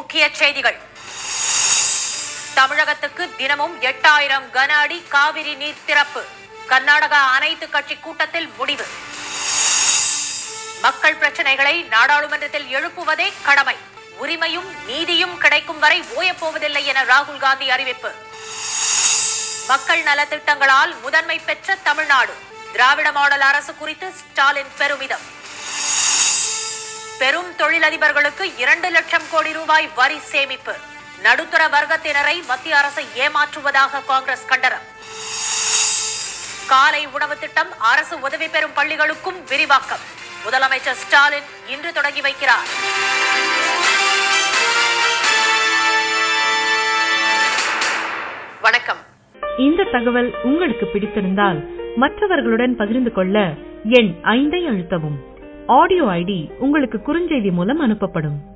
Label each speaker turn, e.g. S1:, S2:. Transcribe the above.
S1: முக்கிய செய்திகள் தமிழகத்துக்கு தினமும் எட்டாயிரம் கன அடி காவிரி நீர் திறப்பு கர்நாடகா அனைத்து கட்சி கூட்டத்தில் முடிவு மக்கள் பிரச்சனைகளை நாடாளுமன்றத்தில் எழுப்புவதே கடமை உரிமையும் நீதியும் கிடைக்கும் வரை ஓயப்போவதில்லை என ராகுல் காந்தி அறிவிப்பு மக்கள் நலத்திட்டங்களால் முதன்மை பெற்ற தமிழ்நாடு திராவிட மாடல் அரசு குறித்து ஸ்டாலின் பெருமிதம் பெரும் தொழிலதிபர்களுக்கு இரண்டு லட்சம் கோடி ரூபாய் வரி சேமிப்பு நடுத்தர வர்க்கத்தினரை மத்திய அரசு ஏமாற்றுவதாக காங்கிரஸ் கண்டனம் காலை உணவு திட்டம் அரசு உதவி பெறும் பள்ளிகளுக்கும் விரிவாக்கம் முதலமைச்சர் ஸ்டாலின் இன்று தொடங்கி வைக்கிறார் வணக்கம்
S2: இந்த தகவல் உங்களுக்கு பிடித்திருந்தால் மற்றவர்களுடன் பகிர்ந்து கொள்ள எண் ஐந்தை அழுத்தவும் ஆடியோ ஐடி உங்களுக்கு குறுஞ்செய்தி மூலம் அனுப்பப்படும்